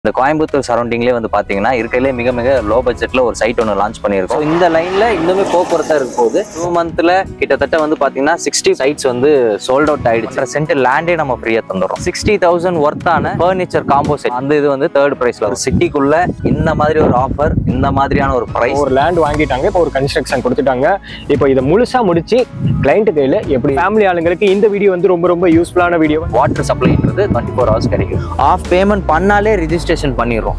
இந்த கோயம்புத்தூர் சரௌண்டிங்லேயே வந்து பார்த்தீங்கன்னா இருக்கையிலே மிக மிக லோ பட்ஜெட்டில் ஒரு சைட் ஒன்று லான்ச் பண்ணியிருக்கோம் So, இந்த லைனில் இன்னுமே போக்குவரத்தாக இருக்க போகுது டூ மந்த்தில் கிட்டத்தட்ட வந்து பார்த்தீங்கன்னா சிக்ஸ்டி சைட்ஸ் வந்து சோல்ட் அவுட் ஆயிடுச்சு சென்ட் லேண்டே நம்ம ஃப்ரீயாக தந்துடும் சிக்ஸ்டி தௌசண்ட் ஒர்த்தான ஃபர்னிச்சர் காம்போ செட் அந்த இது வந்து தேர்ட் ப்ரைஸில் ஒரு சிட்டிக்குள்ள இந்த மாதிரி ஒரு ஆஃபர் இந்த மாதிரியான ஒரு ப்ரைஸ் ஒரு லேண்ட் வாங்கிட்டாங்க இப்போ ஒரு கன்ஸ்ட்ரக்ஷன் கொடுத்துட்டாங்க இப்போ இதை முழுசா முடிச்சு கிளைண்ட் கையில எப்படி ஃபேமிலி ஆளுங்களுக்கு இந்த வீடியோ வந்து ரொம்ப ரொம்ப யூஸ்ஃபுல்லான வீடியோ வாட்டர் சப்ளைன்றது டுவெண்ட்டி ஃபோர் ஹவர்ஸ் கிடைக்கும் ஆஃப் பேமெண்ட் பண்ணாலே ரிஜிஸ்ட்ரேஷன் பண்ணிடுறோம்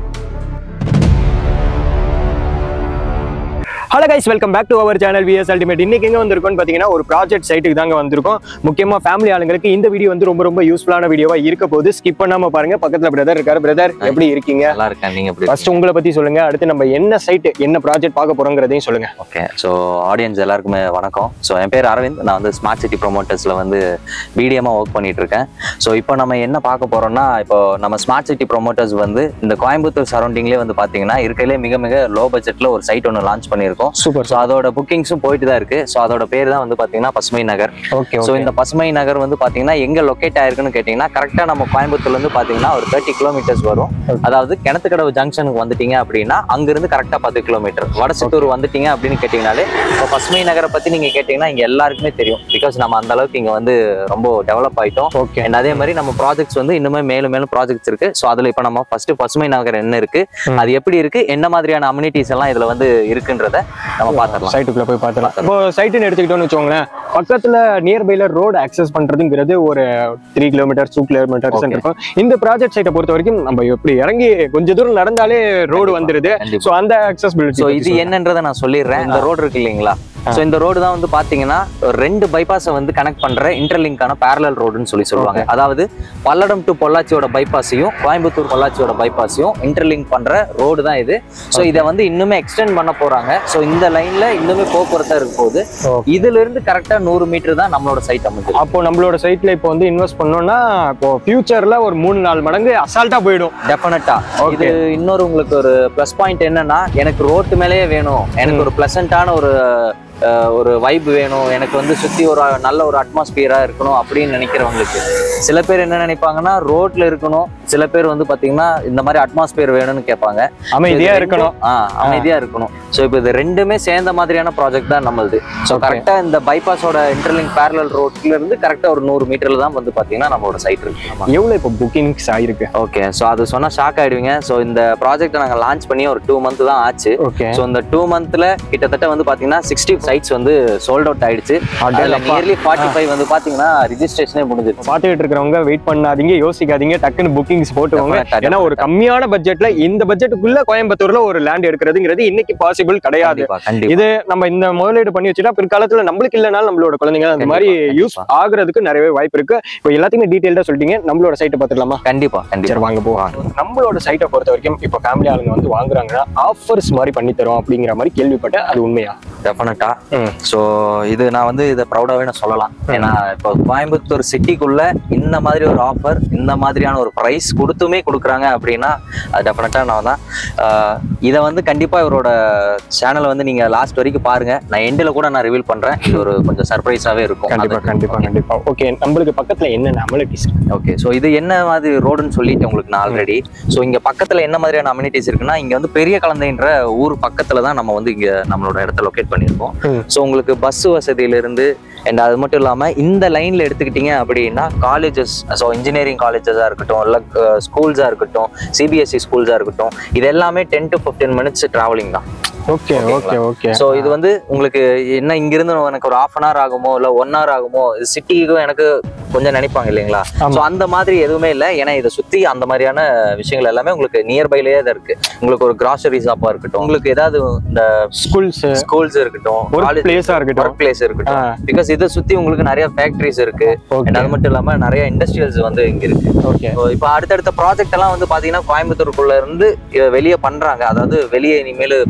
hello guys welcome back to our channel VS ultimate இன்னைக்கு எங்க வந்திருக்கோம்னு பாத்தீங்கன்னா ஒரு ப்ராஜெக்ட் சைட்டுக்கு தாங்க வந்திருக்கோம் முக்கியமா ஃபேமிலி ஆளுங்களுக்கு இந்த வீடியோ வந்து ரொம்ப ரொம்ப யூஸ்ஃபுல்லான வீடியோவா இருக்க போது ஸ்கிப் பண்ணாம பாருங்க பக்கத்துல பிரதர் இருக்காரு பிரதர் எப்படி இருக்கீங்க நல்லா இருக்கேன் நீங்கள் எப்படி ஃபர்ஸ்ட் உங்களை பத்தி சொல்லுங்க அடுத்து நம்ம என்ன சைட் என்ன ப்ராஜெக்ட் பார்க்க போறோங்கிறதையும் சொல்லுங்க ஓகே ஸோ ஆடியன்ஸ் எல்லாருக்குமே வணக்கம் ஸோ என் பேர் அரவிந்த் நான் வந்து ஸ்மார்ட் சிட்டி ப்ரொமோட்டர்ஸில் வந்து பிடிஎம்மாக ஒர்க் பண்ணிட்டு இருக்கேன் ஸோ இப்போ நம்ம என்ன பார்க்க போறோம்னா இப்போ நம்ம ஸ்மார்ட் சிட்டி ப்ரொமோட்டர்ஸ் வந்து இந்த கோயம்புத்தூர் சரௌண்டிங்லேயே வந்து பார்த்தீங்கன்னா இருக்கையிலே மிக மிக லோ பட்ஜெட்டில் ஒரு சைட் ஒன்று லான்ச் பண்ணியிருக்கோம் சூப்பர் ஸோ அதோட புக்கிங்ஸும் போயிட்டு தான் இருக்கு ஸோ அதோட பேர் தான் வந்து பார்த்தீங்கன்னா பசுமை நகர் ஓகே ஸோ இந்த பசுமை நகர் வந்து பார்த்தீங்கன்னா எங்க லொக்கேட் ஆயிருக்குன்னு கேட்டிங்கன்னா கரெக்டாக நம்ம கோயம்புத்தூர்ல இருந்து பார்த்தீங்கன்னா ஒரு தேர்ட்டி கிலோமீட்டர்ஸ் வரும் Okay. அதாவது கிணத்துக்கடவு ஜங்ஷனுக்கு வந்துட்டீங்க அப்படின்னா அங்கிருந்து கரெக்டாக பத்து கிலோமீட்டர் வடசித்தூர் வந்துட்டீங்க அப்படின்னு கேட்டிங்கனாலே இப்போ பசுமை நகரை பற்றி நீங்க கேட்டிங்கன்னா இங்க எல்லாருக்குமே தெரியும் பிகாஸ் நம்ம அந்த அளவுக்கு இங்க வந்து ரொம்ப டெவலப் ஆயிட்டோம் ஓகே அண்ட் அதே மாதிரி நம்ம ப்ராஜெக்ட்ஸ் வந்து இன்னுமே மேலும் மேலும் ப்ராஜெக்ட்ஸ் இருக்கு ஸோ அதுல இப்போ நம்ம ஃபர்ஸ்ட் பசுமை நகர் என்ன இருக்கு ம். அது எப்படி இருக்கு என்ன மாதிரியான அம்யூனிட்டிஸ் எல்லாம் இதுல வந்து இருக்குன்றத நம்ம பார்த்துடலாம் சைட்டுக்குள்ள போய் பார்த்துலாம் இப்போ சைட்டுன்னு எடுத்துக்கிட்டோம்னு வச்சுக்கோங்களேன் பக்கத்துல நியர்பைல ரோடு அக்சஸ் பண்றதுங்கிறது ஒரு த்ரீ கிலோமீட்டர் டூ கிலோமீட்டர்ஸ் Okay. இருக்கும் இந்த ப்ராஜெக்ட் சைட்டை பொறுத்த வரைக்கும் நம்ம எப்படி இறங்கி கொஞ்ச தூரம் நடந்தாலே ரோடு வந்துருது கண்டிப்பா ஸோ அந்த அக்சஸ்பிலிட்டி ஸோ இது என்னன்றதை நான் சொல்லிடுறேன் இந்த ரோடு இருக்கு இல்லைங்களா ஸோ இந்த ரோடு தான் வந்து பாத்தீங்கன்னா ரெண்டு பைபாஸை வந்து கனெக்ட் பண்ற இன்டர்லிங்கான பேரலல் ரோடுன்னு சொல்லி சொல்லுவாங்க அதாவது பல்லடம் டு பொள்ளாச்சியோட பைபாஸையும் கோயம்புத்தூர் பொள்ளாச்சியோட பைபாஸையும் இன்டர்லிங்க் பண்ற ரோடு தான் இது ஸோ இதை வந்து இன்னுமே எக்ஸ்டெண்ட் பண்ண போறாங்க ஸோ இந்த லைன்ல இன்னுமே போக்குவரத்தா இருக்க போகுது Okay. இதுல இருந்து கரெக்டா நூறு மீட்டர் தான் நம்மளோட சைட் அமைஞ்சு அப்போ நம்மளோட சைட்ல இப்போ வந்து இன்வெஸ்ட் பண்ணோம்னா இப்போ ஃபியூச்சர்ல ஒரு மூணு நாலு மடங்கு அசால்ட்டா போயிடும் டெஃபினட்டா Okay. இது இன்னொரு உங்களுக்கு ஒரு ப்ளஸ் பாயிண்ட் என்னன்னா எனக்கு ரோட்டு மேலேயே வேணும் எனக்கு ஒரு பிளசண்டான ஒரு அஹ், ஒரு வைப் வேணும் எனக்கு வந்து சுத்தி ஒரு நல்ல ஒரு அட்மாஸ்பியரா இருக்கணும் அப்படின்னு நினைக்கிறவங்களுக்கு சில பேர் என்ன நினைப்பாங்கன்னா ரோட்ல இருக்கணும் சில பேர் வந்து பாத்தீங்கன்னா இந்த மாதிரி அட்மாஸ்பியர் வேணும்னு கேட்பாங்க அமைதியா இது இருக்கணும் ரெண்டும், ஆ, அமைதியா இருக்கணும் ஸோ இப்போ இது ரெண்டுமே சேர்ந்த மாதிரியான ப்ராஜெக்ட் தான் நம்மளுது ஸோ Okay. கரெக்டா இந்த பைபாஸோட இன்டர்லிங்க் பேரலல் ரோட்ல இருந்து கரெக்டா ஒரு நூறு மீட்டர்ல தான் வந்து பாத்தீங்கன்னா நம்மளோட சைட் இருக்கு ஆமா. எவ்வளவு இப்போ புக்கிங்ஸ் ஆயிருக்கு ஓகே ஸோ அது சொன்னா ஷாக் ஆயிடுவீங்க ஸோ இந்த ப்ராஜெக்ட்டை நாங்கள் லான்ச் பண்ணி ஒரு டூ மந்த் தான் ஆச்சு ஓகே ஸோ இந்த டூ மந்த்ல கிட்டத்தட்ட வந்து பாத்தீங்கன்னா சிக்ஸ்டி சைட்ஸ் வந்து சோல்ட் அவுட் ஆயிடுச்சு அடேங்கப்பா. நியர்லி ஃபார்ட்டி ஃபைவ் வந்து பாத்தீங்கன்னா ரிஜிஸ்ட்ரேஷனே முடிஞ்சிருச்சு பார்த்துக்கிட்டு இருக்கிறவங்க வெயிட் பண்ணாதீங்க யோசிக்காதீங்க டக்குன்னு புக்கிங்ஸ் போட்டுக்கோங்க Definitely, ஏன்னா ஒரு கம்மியான பட்ஜெட்ல இந்த பட்ஜெட்டுக்குள்ள கோயம்புத்தூர்ல ஒரு லேண்ட் எடுக்கிறதுங்கிறது இன்னைக்கு பாசிபிள் கிடையாது கண்டிப்பா கண்டிப்பா இது நம்ம இந்த முதலீடு பண்ணி வச்சுட்டா பிற்காலத்துல நம்மளுக்கு இல்லைனாலும் நம்மளோட குழந்தைங்க அந்த மாதிரி கண்டிப்பா, யூஸ் ஆகுறதுக்கு நிறையவே வாய்ப்பு இருக்கு இப்போ எல்லாத்தையுமே டீடைல்டா சொல்லிட்டீங்க நம்மளோட சைட்டை பார்த்துடலாமா கண்டிப்பா கண்டிப்பா சரி வாங்க போவோம் நம்மளோட சைட்டை பொறுத்த வரைக்கும் இப்போ ஃபேமிலி ஆளுங்க வந்து வாங்குறாங்கன்னா ஆஃபர்ஸ் மாதிரி பண்ணி தரோம் அப்படிங்கிற மாதிரி கேள்விப்பட்டேன் அது உண்மையா டெஃபினட்டா ம். ஸோ இது நான் வந்து இதை ப்ரௌடாகவே நான் சொல்லலாம் ஏன்னா இப்போ கோயம்புத்தூர் சிட்டிக்குள்ள இந்த மாதிரி ஒரு ஆஃபர் இந்த மாதிரியான ஒரு ப்ரைஸ் கொடுத்துமே கொடுக்குறாங்க அப்படின்னா அது டெஃபினட்டாக நான் தான் ஆஹ் இதை வந்து கண்டிப்பாக இவரோட சேனலை வந்து நீங்கள் லாஸ்ட் வரைக்கும் பாருங்க நான் எண்டில் கூட நான் ரிவீல் பண்ணுறேன் இது ஒரு கொஞ்சம் சர்ப்ரைஸாகவே இருக்கும் கண்டிப்பா அது- கண்டிப்பா கண்டிப்பா ஓகே நம்மளுக்கு பக்கத்துல என்னென்ன அமலிட்டிஸ் ஓகே ஸோ இது என்ன மாதிரி ரோடுன்னு சொல்லிட்டு உங்களுக்கு நான் ஆல்ரெடி ஸோ இங்க பக்கத்துல என்ன மாதிரியான அம்யூனிட்டிஸ் இருக்குன்னா இங்க வந்து பெரிய கலந்தைன்ற ஊர் பக்கத்துல தான் நம்ம வந்து இங்க நம்மளோட இடத்த லொக்கேட் பண்ணியிருக்கோம் ம். ஸோ உங்களுக்கு பஸ் வசதியில இருந்து அண்ட் அது மட்டும் இல்லாம இந்த லைன்ல எடுத்துக்கிட்டீங்க அப்படின்னா காலேஜஸ் ஸோ இன்ஜினியரிங் காலேஜஸா இருக்கட்டும் இல்லை ஸ்கூல்ஸா இருக்கட்டும் சிபிஎஸ்சி ஸ்கூல்ஸா இருக்கட்டும் இது எல்லாமே ten to fifteen minutes travelling தான் ஓகே ஓகே ஓகே ஸோ இது வந்து உங்களுக்கு என்ன இங்கிருந்து எனக்கு ஒரு ஆஃப் அன் ஹவர் ஆகுமோ இல்லை ஒன் ஹவர் ஆகுமோ சிட்டிக்கும் எனக்கு கொஞ்சம் நினைப்பாங்க இல்லைங்களா ஆமா. ஸோ அந்த மாதிரி எதுவுமே இல்லை ஏன்னா இதை சுற்றி அந்த மாதிரியான விஷயங்கள் எல்லாமே உங்களுக்கு நியர்பைலேயே தான் இருக்கு உங்களுக்கு ஒரு கிராசரி ஷாப்பாக இருக்கட்டும் உங்களுக்கு ஏதாவது இந்த ஸ்கூல்ஸ் ஸ்கூல்ஸ் இருக்கட்டும் ஒர்க் காலேஜ் பிளேஸா இருக்கட்டும் ஒர்க் பிளேஸ் இருக்கட்டும் ஆ. பிகாஸ் இதை சுற்றி உங்களுக்கு நிறைய ஃபேக்ட்ரிஸ் இருக்கு ஓகே and அது மட்டும் இல்லாமல் நிறைய இண்டஸ்ட்ரியல்ஸ் வந்து இங்க இருக்கு ஓகே ஸோ இப்போ அடுத்தடுத்த ப்ராஜெக்ட் எல்லாம் வந்து பார்த்தீங்கன்னா கோயம்புத்தூருக்குள்ள இருந்து இத வெளியே பண்றாங்க அதாவது வெளியே இனிமேல் ப்ராஜெக்ட்ஸ்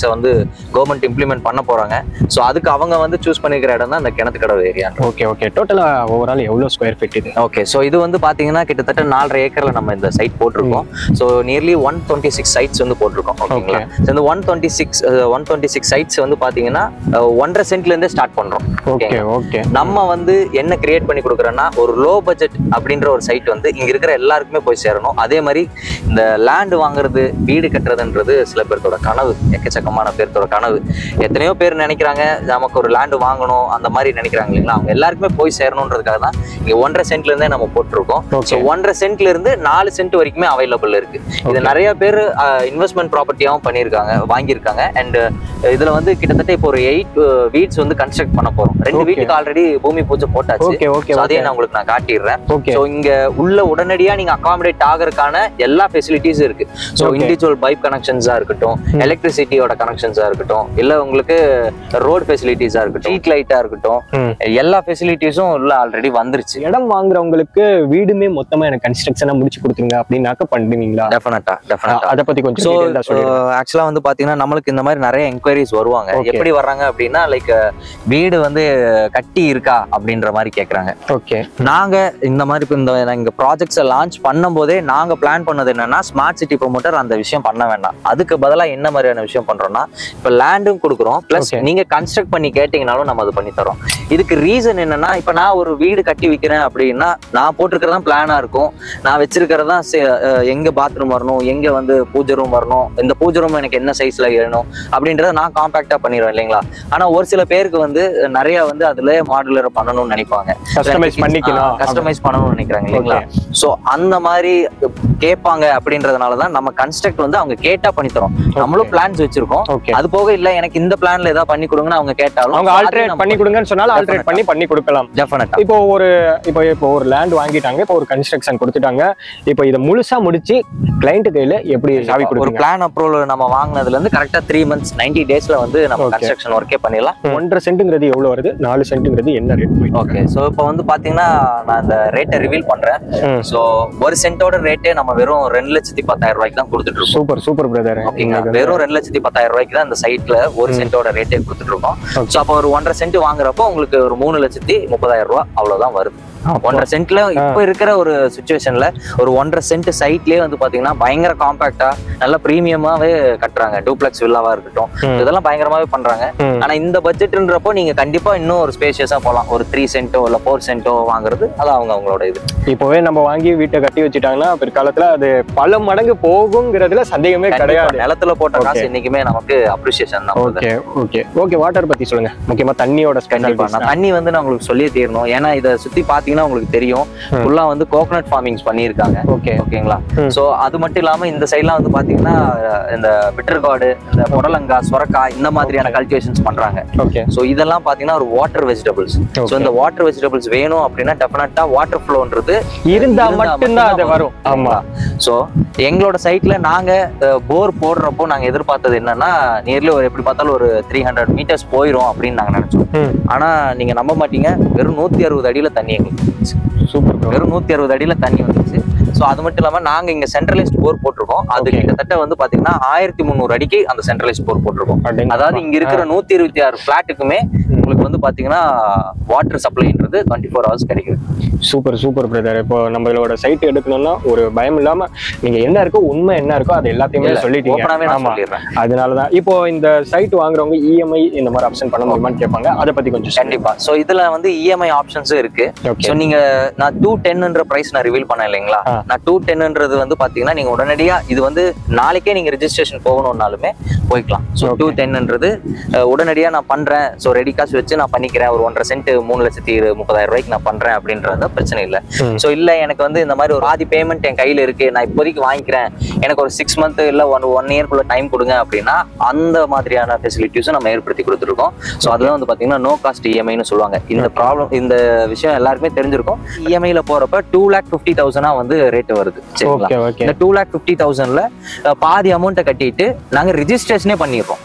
ப்ராஜெக்ட்ஸை வந்து கவர்மெண்ட் இம்ப்ளிமெண்ட் பண்ண போறாங்க ஸோ அதுக்கு அவங்க வந்து சூஸ் பண்ணிக்கிற இடம் தான் இந்த Kinathukadavu area okay okay டோட்டலா ஓவரால் எவ்வளவு ஸ்கொயர் ஃபீட் இது ஓகே ஸோ இது வந்து பாத்தீங்கன்னா கிட்டத்தட்ட நாலரை ஏக்கர்ல நம்ம இந்த சைட் போட்டிருக்கோம் so nearly one twenty six sites வந்து போட்டிருக்கோம் ஓகேங்களா So இந்த one twenty six one twenty six sites வந்து பாத்தீங்கன்னா அஹ், ஒன்றரை சென்ட்ல இருந்தே ஸ்டார்ட் பண்றோம் ஓகே ஓகே நம்ம வந்து என்ன கிரியேட் பண்ணி கொடுக்குறோம்னா ஒரு லோ பட்ஜெட் அப்படின்ற ஒரு சைட் வந்து இங்க இருக்கிற எல்லாருக்குமே போய் சேரணும் அதே மாதிரி இந்த லேண்ட் வாங்குறது வீடு கட்டுறதுன்றது சில பேர்த்தோட கனவு எக்கச்சக்கமான பேர்த்தோட கனவு எத்தனையோ பேர் நினைக்கிறாங்க நமக்கு ஒரு லேண்ட் வாங்கணும் அந்த மாதிரி நினைக்கிறாங்க இல்லைங்களா அவங்க எல்லாருக்குமே போய் சேரணுன்றதுக்காக தான் இங்க ஒன்றரை சென்ட்ல இருந்தே நம்ம போட்டிருக்கோம் Okay. ஸோ ஒன்றரை சென்ட்ல இருந்து நாலு சென்ட் வரைக்குமே அவைலபிள் இருக்கு இது Okay. நிறைய பேர் இன்வெஸ்ட்மெண்ட் ப்ராப்பர்ட்டியாவும் பண்ணியிருக்காங்க வாங்கியிருக்காங்க அண்ட் இதுல வந்து கிட்டத்தட்ட இப்போ ஒரு எயிட் வீட்ஸ் வந்து கன்ஸ்ட்ரக்ட் பண்ண போறோம் ரெண்டு Okay. வீட்டுக்கு ஆல்ரெடி பூமி பூஜை போட்டாச்சு ஓகே ஓகே So அதையும் நான் உங்களுக்கு நான் காட்டிடுறேன் ஓகே ஸோ இங்க உள்ள உடனடியா நீங்க அகாமடேட் ஆகிறதுக்கான எல்லா ஃபெசிலிட்டிஸும் இருக்கு ஸோ Okay. இண்டிவிஜுவல் பைப் கனெக்ஷன்ஸா இருக்கட்டும் Hmm. எலக்ட்ரிசிட்டியோட கனெக்ஷன்ஸா இருக்கட்டும் இல்ல உங்களுக்கு ரோட் ஃபெசிலிட்டிஸா இருக்கட்டும் ஸ்ட்ரீட் லைட்டா இருக்கட்டும் ம். எல்லா ஃபெசிலிட்டிஸும் உள்ள ஆல்ரெடி வந்துருச்சு இடம் வாங்குறவங்களுக்கு வீடுமே மொத்தமா எனக்கு கன்ஸ்ட்ரக்ஷனா முடிச்சு கொடுத்துருங்க அப்படின்னாக்க பண்ணுவீங்களா டெஃபினட்டா டெஃபினட்டா அதை பத்தி கொஞ்சம் ஸோ detailed ஆ சொல்லுங்க ஆக்சுவலா வந்து பாத்தீங்கன்னா நம்மளுக்கு இந்த மாதிரி நிறைய என்கொயரிஸ் வருவாங்க Okay. எப்படி வர்றாங்க அப்படின்னா லைக் வீடு வந்து கட்டி இருக்கா அப்படின்ற மாதிரி கேக்குறாங்க ஓகே நாங்க இந்த மாதிரி இப்போ இந்த இங்க ப்ராஜெக்ட்ஸை லான்ச் பண்ணும்போதே நாங்க பிளான் பண்ணது என்னன்னா ஸ்மார்ட் சிட்டி ப்ரொமோட்டர் அந்த விஷயம் பண்ண வேண்டாம் அதுக்கு பதிலா என்ன மாதிரியான விஷயம் பண்றோம்னா இப்போ லேண்டும் கொடுக்குறோம் ப்ளஸ் Okay. நீங்க கன்ஸ்ட்ரக்ட் பண்ணி கேட்டீங்கனாலும் நம்ம அது பண்ணி தரோம் இதுக்கு ரீசன் என்னன்னா இப்போ நான் ஒரு வீடு கட்டி விற்கிறேன் அப்படின்னா நான் போட்டிருக்கிறதா பிளானா இருக்கும் நான் வச்சிருக்கிறதா எங்க பாத்ரூம் வரணும் எங்க வந்து பூஜை ரூம் வரணும் இந்த பூஜை ரூம் எனக்கு என்ன சைஸ்ல வேணும் அப்படின்றத நான் காம்பாக்டா பண்ணிடுவேன் இல்லைங்களா ஆனா ஒரு சில பேருக்கு வந்து நிறைய வந்து அதுல மாடுலர் பண்ணணும்னு நினைப்பாங்க கஸ்டமைஸ் பண்ணிக்கலாம் கஸ்டமைஸ் பண்ணணும்னு நினைக்கிறாங்க இல்லைங்களா சோ அந்த மாதிரி கேட்பாங்க அப்படின்றதுனால தான் நம்ம கன்ஸ்ட்ரக்ட் வந்து அவங்க கேட்டா பண்ணி தரோம் நம்மளும் பிளான்ஸ் வச்சிருக்கோம் ஓகே அது போக இல்ல எனக்கு இந்த பிளான்ல ஏதாவது பண்ணி கொடுங்கன்னு அவங்க கேட்டாலும் அவங்க ஆல்ட்ரேட் பண்ணி கொடுங்கன்னு சொன்னாலும் ஆல்ட்ரேட் பண்ணி பண்ணி கொடுக்கலாம் டெஃபினட்டா இப்போ ஒரு இப்போ இப்போ ஒரு லேண்ட் வாங்கிட்டாங்க இப்போ ஒரு கன்ஸ்ட்ரக்ஷன் கொடுத்துட்டாங்க இப்போ இதை முழுசா முடிச்சு கிளைண்ட் கையில எப்படி சாவி ஒரு கொடுக்குங்க பிளான் அப்ரூவல் நம்ம வாங்குனதுல இருந்து கரெக்டா த்ரீ மந்த்ஸ் நைன்டி டேஸ்ல வந்து நம்ம Okay. கன்ஸ்ட்ரக்ஷன் ஒர்க்கே பண்ணிடலாம் ஒன்றரை சென்ட்டுங்கிறது எவ்வளவு வருது நாலு சென்ட்டுங்கிறது என்ன ரேட் போயிட்டு ஓகே ஸோ இப்போ வந்து பாத்தீங்கன்னா நான் இந்த ரேட்டை ரிவீல் பண்றேன் ம். ஸோ ஒரு சென்ட்டோட ரேட்டே நம்ம வெறும் ரெண்டு லட்சத்தி பத்தாயிரம் ரூபாய்க்கு தான் கொடுத்துட்டு இருக்கோம் சூப்பர் சூப்பர் பிரதர் ஓகேங்களா வெறும் ரெண்டு லட்சத்தி பத்தாயிரம் ரூபாய்க்கு தான் இந்த சைட்ல ஒரு ம். சென்ட்டோட ரேட்டே கொடுத்துட்டு இருக்கோம் Okay. ஸோ அப்போ ஒரு ஒன்றரை சென்ட் வாங்குறப்போ உங்களுக்கு ஒரு மூணு லட்சத்தி முப்பதாயிரம் ரூபாய் அவ்வளவுதான் வருது ஒன்றரை சென்ட்ல இப்போ இருக்கிற ஒரு சுச்சுவேஷன்ல ஒரு ஒன்றரை சென்ட் சைட்லயே வந்து பாத்தீங்கன்னா பயங்கர காம்பாக்டா நல்ல பிரீமியமாவே கட்டுறாங்க டூப்ளெக்ஸ் வில்லாவா இருக்கட்டும் இதெல்லாம் பயங்கரமாவே பண்றாங்க ஆனா இந்த பட்ஜெட்ன்றப்போ நீங்க கண்டிப்பா இன்னும் ஒரு ஸ்பேஷியஸா போகலாம் ஒரு த்ரீ சென்ட்டோ இல்ல ஃபோர் சென்ட்டோ வாங்குறது அது அவங்க அவங்களோட இது இப்போவே நம்ம வாங்கி வீட்டை கட்டி வச்சுட்டாங்கன்னா பிற்காலத்துல அது பல மடங்கு போகுங்கிறதுல சந்தேகமே கண்டிப்பா கிடையாது நிலத்துல போட்ட காசு Okay. இன்னைக்குமே நமக்கு அப்ரிசியேஷன் தான் brother. Okay okay okay water பத்தி சொல்லுங்க முக்கியமா தண்ணியோட கண்டிப்பா ஸ்பெஷல் நான் தண்ணி வந்து நான் உங்களுக்கு சொல்லியே தீரணும் ஏன்னா இதை சுத்தி பாத்தீங்கன்னா உங்களுக்கு தெரியும் ம். ஃபுல்லா வந்து கோகனட் ஃபார்மிங்ஸ் பண்ணியிருக்காங்க ஓகே ஓகேங்களா ம். சோ அது மட்டும் இல்லாம இந்த சைட்லாம் வந்து பாத்தீங்கன்னா அஹ், இந்த பிட்டர் கார்டு இந்த புடலங்கா சொரக்காய் இந்த மாதிரியான கல்டிவேஷன்ஸ் பண்றாங்க ஓகே சோ இதெல்லாம் பாத்தீங்கன்னா ஒரு வாட்டர் வெஜிடபிள்ஸ் சோ Okay. இந்த வாட்டர் வெஜிடபிள்ஸ் வேணும் அப்படின்னா டெஃபினட்டா வாட்டர் ஃப்ளோன்றது இருந்தா இருந்தா மட்டும்தான் அது வரும் ஆமா சோ எங்களோட சைட்ல நாங்க போர் போடுறப்போ நாங்க எதிர்பார்த்தது என்னன்னா நியர்லி ஒரு எப்படி பார்த்தாலும் ஒரு த்ரீ ஹண்ட்ரட் மீட்டர்ஸ் போயிரும் அப்படின்னு நாங்க நினைச்சோம் ம் ஆனா நீங்க நம்ப மாட்டீங்க வெறும் நூத்தி அறுபது அடியில தண்ணி எங்களுக்கு வந்துச்சு. சூப்பர் ப்ரோ வெறும் நூத்தி அறுபது அடியில தண்ணி வந்துச்சு சோ அது மட்டும் இல்லாம நாங்க இங்க சென்ட்ரலைஸ்ட் போர் போட்டிருக்கோம் அது Okay. கிட்டத்தட்ட வந்து பாத்தீங்கன்னா ஆயிரத்தி முந்நூறு அடிக்கு அந்த சென்ட்ரலைஸ்ட் போர் போட்டிருக்கோம் அதாவது இங்க இருக்கிற நூத்தி இருபத்தி ஆறு பிளாட்டுக்குமே உங்களுக்கு வந்து பாத்தீங்கன்னா வாட்டர் சப்ளைன்றது டுவெண்ட்டி ஃபோர் ஹவர்ஸ் கிடைக்குது சூப்பர் சூப்பர் பிரதர் இப்போ நம்மளோட சைட் எடுக்கணும்னா ஒரு பயம் இல்லாம நீங்க என்ன இருக்கோ உண்மை என்ன இருக்கோ அது எல்லாத்தையுமே இல்ல, சொல்லிட்டீங்க open-ஆவே நான் ஆமா சொல்லிடுறேன் அதனாலதான் இப்போ இந்த சைட் வாங்குறவங்க இஎம்ஐ இந்த மாதிரி ஆப்ஷன் பண்ண முடியுமான்னு கேட்பாங்க அதை பத்தி கொஞ்சம் கண்டிப்பா சோ இதுல வந்து இஎம்ஐ ஆப்ஷன்ஸும் இருக்கு ஓகே சோ நீங்க நான் டூ டென்ன்ற பிரைஸ் நான் ரிவீல் பண்ணேன் இல்லைங்களா ஆ. நான் டூ டென்ன்றது வந்து பாத்தீங்கன்னா நீங்க உடனடியா இது வந்து நாளைக்கே நீங்க ரெஜிஸ்ட்ரேஷன் போகணும்னாலுமே போய்க்கலாம் ஸோ Okay. டூ டென்ன்றது உடனடியா நான் பண்றேன் ஸோ ரெடி காசு வச்சு நான் பண்ணிக்கிறேன் ஒரு ஒன்றரை சென்ட் மூணு லட்சத்தி இரு- முப்பதாயிரம் ரூபாய்க்கு நான் பண்றேன் அப்படின்றது பிரச்சனை இல்லை ம். ஸோ இல்ல எனக்கு வந்து இந்த மாதிரி ஒரு பாதி பேமெண்ட் என் கையில இருக்கு நான் இப்போதைக்கு வாங்கிக்கிறேன் எனக்கு ஒரு சிக்ஸ் மந்த் இல்ல ஒன் ஒன் இயர்க்குள்ள டைம் கொடுங்க அப்படின்னா அந்த மாதிரியான ஃபெசிலிட்டிஸும் நம்ம ஏற்படுத்தி கொடுத்துருக்கோம் ஸோ அதுதான் வந்து பாத்தீங்கன்னா நோ காஸ்ட் இஎம்ஐன்னு சொல்லுவாங்க இந்த ப்ராப்ளம் இந்த விஷயம் எல்லாருக்குமே தெரிஞ்சிருக்கும் இஎம்ஐல போறப்ப டூ லேக் ஃபிஃப்டி தௌசண்டா வந்து ரேட் வருது சரிங்களா ஓகே ஓகே இந்த டூ லேக் ஃபிஃப்டி தௌசண்ட்ல பாதி அமௌண்ட்டை கட்டிட்டு நாங்க ரிஜிஸ்ட்ரேஷனே பண்ணிடுறோம்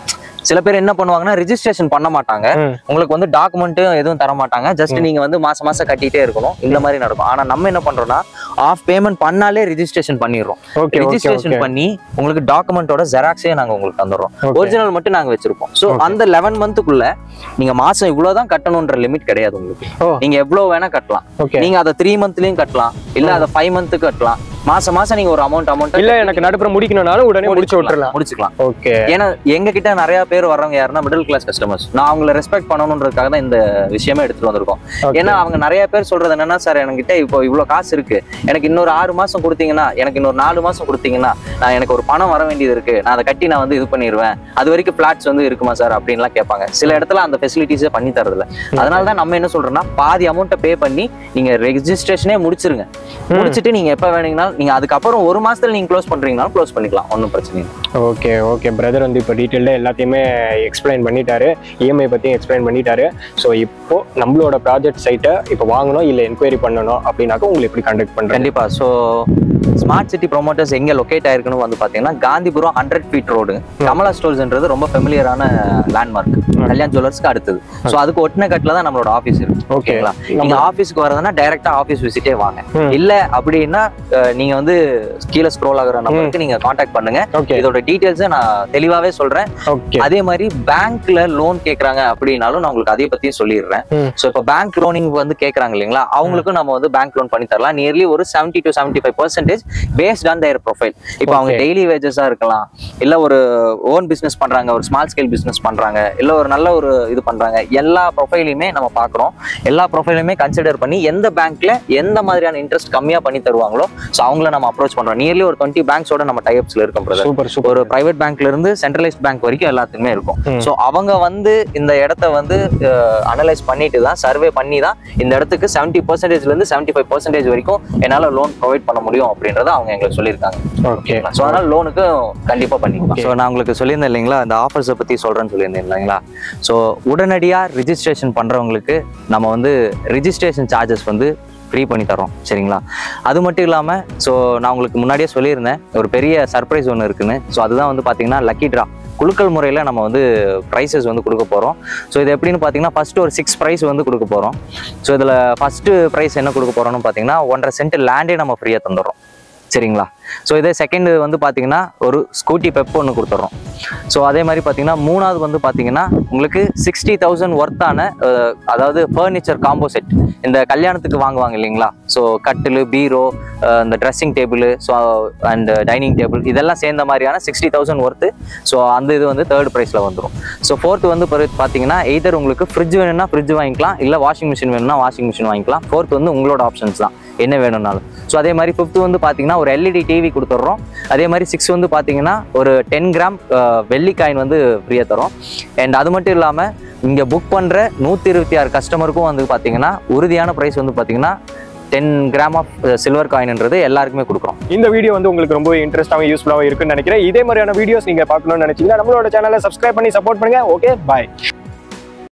சில பேர் என்ன பண்ணுவாங்கன்னா ரிஜிஸ்ட்ரேஷன் பண்ண மாட்டாங்க ம். உங்களுக்கு வந்து டாக்குமெண்ட்டும் எதுவும் தர மாட்டாங்க ஜஸ்ட் நீங்க வந்து மாசம் மாசம் கட்டிட்டே இருக்கணும் இந்த மாதிரி நடக்கும் ஆனா நம்ம என்ன பண்றோம்னா ஆஃப் பேமெண்ட் பண்ணாலே ரிஜிஸ்ட்ரேஷன் பண்ணிடுறோம் ஓகே ஓகே ரிஜிஸ்ட்ரேஷன் ஓகே பண்ணி உங்களுக்கு டாக்குமெண்டோட ஜெராக்ஸே நாங்க உங்களுக்கு தந்துடுறோம் Okay. ஒரிஜினல் மட்டும் நாங்க வச்சிருப்போம் சோ Okay. அந்த லெவன் மந்த்துக்குள்ள நீங்க மாசம் இவ்வளவுதான் கட்டணும்ன்ற லிமிட் கிடையாது உங்களுக்கு ஓ நீங்க எவ்வளவு வேணா கட்டலாம் ஓகே நீங்க அதை த்ரீ மந்த்லயும் கட்டலாம் இல்ல அதை ஃபைவ் மந்த்துக்கு கட்டலாம் மாசம் மாசம் நீங்க ஒரு அமௌண்ட் அமௌண்ட் இல்ல எனக்கு நடுப்புற முடிக்கணும்னாலும் உடனே முடிச்சு விட்டுறலாம் முடிச்சுக்கலாம் ஓகே ஏன்னா எங்க கிட்ட நிறைய பேர் வர்றவங்க யாருன்னா மிடில் கிளாஸ் கஸ்டமர்ஸ் நான் அவங்கள ரெஸ்பெக்ட் பண்ணணுன்றதுக்காக தான் இந்த விஷயமே எடுத்துட்டு வந்திருக்கோம் ஏன்னா அவங்க நிறைய பேர் சொல்றது என்னன்னா சார் என்கிட்ட இப்போ இவ்வளவு காசு இருக்கு எனக்கு இன்னொரு ஆறு மாசம் கொடுத்தீங்கன்னா எனக்கு இன்னொரு நாலு மாசம் கொடுத்தீங்கன்னா நான் எனக்கு ஒரு பணம் வர வேண்டியது இருக்கு நான் அதை கட்டி நான் வந்து இது பண்ணிடுவேன் அது வரைக்கும் பிளாட்ஸ் வந்து இருக்குமா சார் அப்படின்லாம் கேட்பாங்க சில இடத்துல அந்த ஃபெசிலிட்டிஸே பண்ணி தரதில்ல அதனால தான் நம்ம என்ன சொல்றோம்னா பாதி அமௌண்ட்டை பே பண்ணி நீங்க ரெஜிஸ்ட்ரேஷனே முடிச்சிருங்க முடிச்சிட்டு நீங்க எப்ப வேணுங்கனாலும் நீங்க அதுக்கப்புறம் ஒரு மாசத்துல நீங்க க்ளோஸ் பண்றீங்கனாலும் க்ளோஸ் பண்ணிக்கலாம் ஒன்றும் பிரச்சனை இல்லை ஓகே ஓகே பிரதர் வந்து இப்போ டீட்டெயில்டாக எல்லாத்தையுமே எக்ஸ்பிளைன் பண்ணிட்டாரு இஎம்ஐ பற்றியும் எக்ஸ்பிளைன் பண்ணிட்டாரு ஸோ இப்போ நம்மளோட ப்ராஜெக்ட் சைட்டை இப்போ வாங்கணும் இல்லை என்கொயரி பண்ணணும் அப்படின்னாக்கா உங்களை எப்படி கண்டக்ட் பண்ணுறேன் கண்டிப்பா ஸோ ஸ்மார்ட் சிட்டி ப்ரொமோட்டர்ஸ் எங்க லொகேட் ஆயிருக்குன்னு வந்து பாத்தீங்கன்னா Gandhipuram hundred feet road Kamala ஸ்டோர்ஸ்ன்றது ரொம்ப ஃபெமிலியரான லேண்ட்மார்க் கல்யாண் ஜுவல்லர்ஸ்க்கு அடுத்தது ஸோ அதுக்கு ஒட்டின கட்டில தான் நம்மளோட ஆஃபீஸ் இருக்கு Okay. ஓகேங்களா நீங்க ஆஃபீஸ்க்கு வரதுன்னா டைரக்டா ஆஃபீஸ் விசிட்டே வாங்க ம். இல்ல அப்படின்னா அஹ், நீங்க வந்து கீழே ஸ்க்ரோல் ஆகுற நம்பருக்கு நீங்க காண்டாக்ட் பண்ணுங்க ஓகே இதோட டீடைல்ஸை நான் தெளிவாவே சொல்றேன் ஓகே அதே மாதிரி பேங்க்ல லோன் கேக்குறாங்க அப்படின்னாலும் நான் உங்களுக்கு அதை பத்தியும் சொல்லிடுறேன் ம். ஸோ இப்போ பேங்க் லோனிங் வந்து கேக்குறாங்க இல்லைங்களா அவங்களுக்கும் நம்ம வந்து பேங்க் லோன் பண்ணி தரலாம் நியர்லி ஒரு seventy to seventy five percentage based on their profile இப்போ அவங்க Okay. டெய்லி வேஜஸா இருக்கலாம் இல்ல ஒரு ஓன் பிசினஸ் பண்றாங்க ஒரு ஸ்மால் ஸ்கேல் பிசினஸ் பண்றாங்க இல்ல ஒரு நல்ல ஒரு இது பண்றாங்க எல்லா ப்ரொஃபைலையுமே நம்ம பாக்குறோம் எல்லா ப்ரொஃபைலுமே கன்சிடர் பண்ணி எந்த பேங்க்ல எந்த மாதிரியான இன்ட்ரெஸ்ட் கம்மியா பண்ணி தருவாங்களோ ஸோ அவங்கள நம்ம அப்ரோச் பண்றோம் நியர்லி ஒரு டுவெண்ட்டி பேங்க்ஸோட நம்ம டைப்ஸ்ல இருக்கோம் பிரதர் சூப்பர் சூப்பர் ஒரு பிரைவேட் பேங்க்ல இருந்து சென்ட்ரலைஸ்ட் பேங்க் வரைக்கும் எல்லாத்துக்குமே இருக்கும் ம். ஸோ அவங்க வந்து இந்த இடத்த வந்து அனலைஸ் பண்ணிட்டு தான் சர்வே பண்ணி தான் இந்த இடத்துக்கு செவன்ட்டி பர்சன்டேஜ்ல இருந்து செவன்ட்டி ஃபைவ் பர்சன்டேஜ் வரைக்கும் என்னால லோன் ப்ரொவைட் பண்ண முடியும் அப்படின்றத அவங்க எங்களுக்கு சொல்லியிருக்காங்க ஓகே ஸோ அதனால லோனுக்கு கண்டிப்பா பண்ணிக்கலாம் ஸோ நான் உங்களுக்கு சொல்லியிருந்தேன் இல்லைங்களா அந்த ஆஃபர்ஸை பத்தி சொல்றேன்னு சொல்லியிருந்தேன் இல்லைங்களா ஸோ உடனடியா ரிஜிஸ்ட்ரேஷன் பண்றவங்களுக்கு நம்ம வந்து ரிஜிஸ்ட்ரேஷன் சார்ஜஸ் வந்து ஃப்ரீ பண்ணி தரோம் சரிங்களா அது மட்டும் இல்லாமல் ஸோ நான் உங்களுக்கு முன்னாடியே சொல்லியிருந்தேன் ஒரு பெரிய சர்ப்ரைஸ் ஒன்று இருக்குன்னு ஸோ அதுதான் வந்து பார்த்தீங்கன்னா லக்கி ட்ரா குலுக்கல் முறையில் நம்ம வந்து ப்ரைஸஸ் வந்து கொடுக்க போகிறோம் ஸோ இது எப்படின்னு பார்த்தீங்கன்னா ஃபஸ்ட்டு ஒரு சிக்ஸ் ப்ரைஸ் வந்து கொடுக்க போகிறோம் ஸோ இதில் ஃபஸ்ட்டு ப்ரைஸ் என்ன கொடுக்க போகிறோம்னு பார்த்தீங்கன்னா ஒன்றரை சென்ட் லேண்டே நம்ம ஃப்ரீயாக தந்துடுறோம் சரிங்களா ஸோ இதே செகண்ட் வந்து பார்த்தீங்கன்னா ஒரு ஸ்கூட்டி பெப் ஒன்று கொடுத்துட்றோம் ஸோ அதே மாதிரி பார்த்தீங்கன்னா மூணாவது வந்து பார்த்தீங்கன்னா உங்களுக்கு சிக்ஸ்டி தௌசண்ட் ஒர்த்தான அதாவது ஃபர்னிச்சர் காம்போ செட் இந்த கல்யாணத்துக்கு வாங்குவாங்க இல்லைங்களா ஸோ கட்டில் பீரோ இந்த dressing table so and dining table இதெல்லாம் சேர்ந்த மாதிரியான சிக்ஸ்டி தௌசண்ட் ஒர்த்து ஸோ அந்த இது வந்து தேர்ட் ப்ரைஸில் வந்துடும் ஸோ ஃபோர்த் வந்து பிறகு பார்த்தீங்கன்னா எய்தர் உங்களுக்கு ஃப்ரிட்ஜ் வேணும்னா ஃப்ரிட்ஜ் வாங்கிக்கலாம் இல்லை வாஷிங் மிஷின் வேணும்னா வாஷிங் மிஷின் வாங்கிக்கலாம் ஃபோர்த் வந்து உங்களோட ஆப்ஷன்ஸ் தான் என்ன வேணும்னாலும் ஸோ அதே மாதிரி ஃபிஃப்த் வந்து பார்த்தீங்கன்னா ஒரு எல்இடி டிவி கொடுத்துட்றோம் அதே மாதிரி சிக்ஸ் வந்து பார்த்தீங்கன்னா ஒரு டென் கிராம் வெள்ளி காயின் வந்து ஃப்ரீயாக தரோம் அண்ட் அது மட்டும் இல்லாமல் இங்கே புக் பண்ணுற நூற்றி இருபத்தி ஆறு கஸ்டமருக்கும் வந்து பார்த்தீங்கன்னா உறுதியான ப்ரைஸ் வந்து பார்த்தீங்கன்னா டென் கிராம் ஆஃப் சில்வர் காயின்ன்றது எல்லாருக்குமே கொடுக்குறோம் இந்த வீடியோ வந்து உங்களுக்கு ரொம்ப இன்ட்ரெஸ்டாகவும் யூஸ்ஃபுல்லாகவும் இருக்குன்னு நினைக்கிறேன் இதே மாதிரியான வீடியோஸ் நீங்கள் பார்க்கணும்னு நினைச்சீங்கன்னா நம்மளோட சேனலை சப்ஸ்கிரைப் பண்ணி சப்போர்ட் பண்ணுங்க ஓகே பாய்